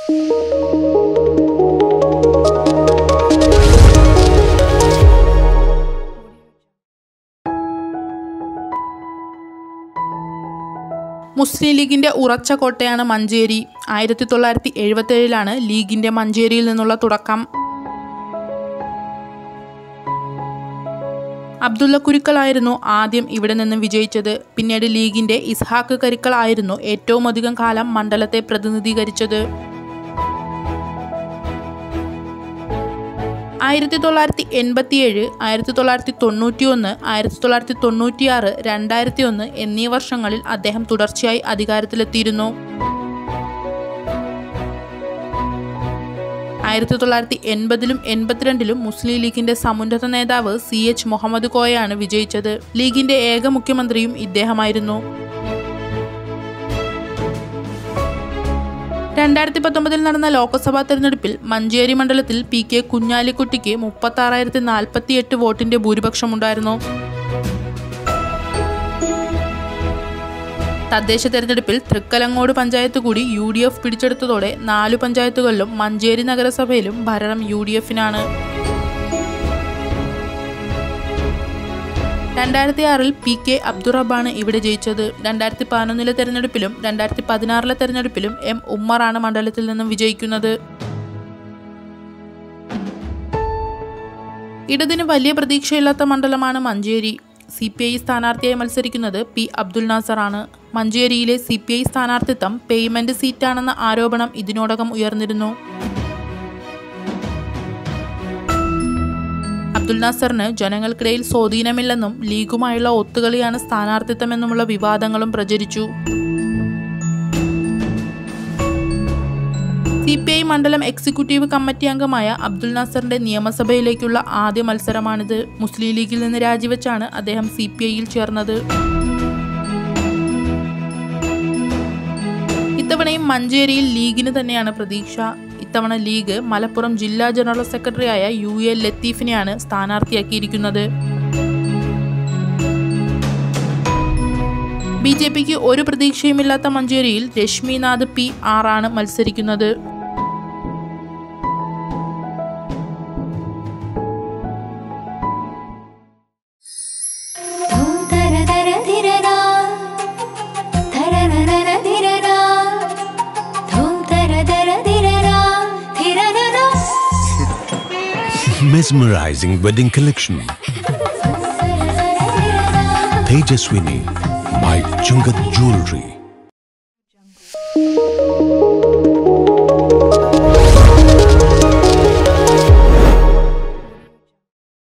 മുസ്ലിം ലീഗിന്റെ ഉറച്ച കോട്ടയാണ് മഞ്ചേരി ആയിരത്തി തൊള്ളായിരത്തി എഴുപത്തേഴിലാണ് ലീഗിന്റെ മഞ്ചേരിയിൽ നിന്നുള്ള തുടക്കം അബ്ദുള്ള കുരുക്കളായിരുന്നു ആദ്യം ഇവിടെ നിന്ന് വിജയിച്ചത് പിന്നീട് ലീഗിന്റെ ഇസ്ഹാക്ക് കരിക്കൾ ആയിരുന്നു ഏറ്റവും അധികം കാലം മണ്ഡലത്തെ പ്രതിനിധീകരിച്ചത് ആയിരത്തി തൊള്ളായിരത്തി എൺപത്തിയേഴ് ആയിരത്തി തൊള്ളായിരത്തി തൊണ്ണൂറ്റി ഒന്ന് ആയിരത്തി തൊള്ളായിരത്തി തൊണ്ണൂറ്റിയാറ് രണ്ടായിരത്തി ഒന്ന് എന്നീ വർഷങ്ങളിൽ അദ്ദേഹം തുടർച്ചയായി അധികാരത്തിലെത്തിയിരുന്നു ആയിരത്തി തൊള്ളായിരത്തി എൺപതിലും എൺപത്തിരണ്ടിലും മുസ്ലിം ലീഗിന്റെ സമുന്നത നേതാവ് സി എച്ച് മുഹമ്മദ് കോയയാണ് വിജയിച്ചത് ലീഗിന്റെ ഏക മുഖ്യമന്ത്രിയും ഇദ്ദേഹമായിരുന്നു രണ്ടായിരത്തി പത്തൊമ്പതിൽ നടന്ന ലോക്സഭാ തെരഞ്ഞെടുപ്പിൽ മഞ്ചേരി മണ്ഡലത്തിൽ പി കെ കുഞ്ഞാലിക്കുട്ടിക്ക് മുപ്പത്തി ആറായിരത്തി നാൽപ്പത്തി എട്ട് വോട്ടിന്റെ ഭൂരിപക്ഷമുണ്ടായിരുന്നു തദ്ദേശ തെരഞ്ഞെടുപ്പിൽ തൃക്കലങ്ങോട് പഞ്ചായത്ത് കൂടി യു ഡി എഫ് പിടിച്ചെടുത്തതോടെ നാലു പഞ്ചായത്തുകളിലും മഞ്ചേരി നഗരസഭയിലും ഭരണം യു ഡി എഫിനാണ് രണ്ടായിരത്തി ആറിൽ പി കെ അബ്ദുറബാണ് ഇവിടെ ജയിച്ചത് രണ്ടായിരത്തി പതിനൊന്നിലെ തെരഞ്ഞെടുപ്പിലും രണ്ടായിരത്തി പതിനാറിലെ തെരഞ്ഞെടുപ്പിലും എം ഉമ്മറാണ് മണ്ഡലത്തിൽ നിന്നും വിജയിക്കുന്നത് ഇടതിന് വലിയ പ്രതീക്ഷയില്ലാത്ത മണ്ഡലമാണ് മഞ്ചേരി സി പി ഐ സ്ഥാനാർത്ഥിയായി മത്സരിക്കുന്നത് പി അബ്ദുൽ നാസറാണ് മഞ്ചേരിയിലെ സി പി ഐ സ്ഥാനാർത്ഥിത്വം പേയ്മെന്റ് സീറ്റാണെന്ന ആരോപണം ഇതിനോടകം ഉയർന്നിരുന്നു അബ്ദുൽ നാസറിന് ജനങ്ങൾക്കിടയിൽ സ്വാധീനമില്ലെന്നും ലീഗുമായുള്ള ഒത്തുകളിയാണ് സ്ഥാനാർത്ഥിത്വമെന്നുമുള്ള വിവാദങ്ങളും പ്രചരിച്ചു സി പി ഐ മണ്ഡലം എക്സിക്യൂട്ടീവ് കമ്മിറ്റി അംഗമായ അബ്ദുൽ നാസറിന്റെ നിയമസഭയിലേക്കുള്ള ആദ്യ മത്സരമാണിത് മുസ്ലിം ലീഗിൽ നിന്ന് രാജിവെച്ചാണ് അദ്ദേഹം സി പി ഐയിൽ ചേർന്നത് ഇത്തവണയും മഞ്ചേരിയിൽ ലീഗിന് തന്നെയാണ് പ്രതീക്ഷ ഇത്തവണ ലീഗ് മലപ്പുറം ജില്ലാ ജനറൽ സെക്രട്ടറിയായ യു എ ലത്തീഫിനെയാണ് സ്ഥാനാർത്ഥിയാക്കിയിരിക്കുന്നത് ബി ജെ പിക്ക് ഒരു പ്രതീക്ഷയുമില്ലാത്ത മഞ്ചേരിയിൽ രശ്മിനാഥ് പി ആറാണ് മത്സരിക്കുന്നത് ധൂം തര തര ധിരരാ ധരരരര ധിരരാ ധൂം തര തര ധിരരാ ധിരരരാ mesmerizing wedding collection. Tejaswini by Chungat Jewelry.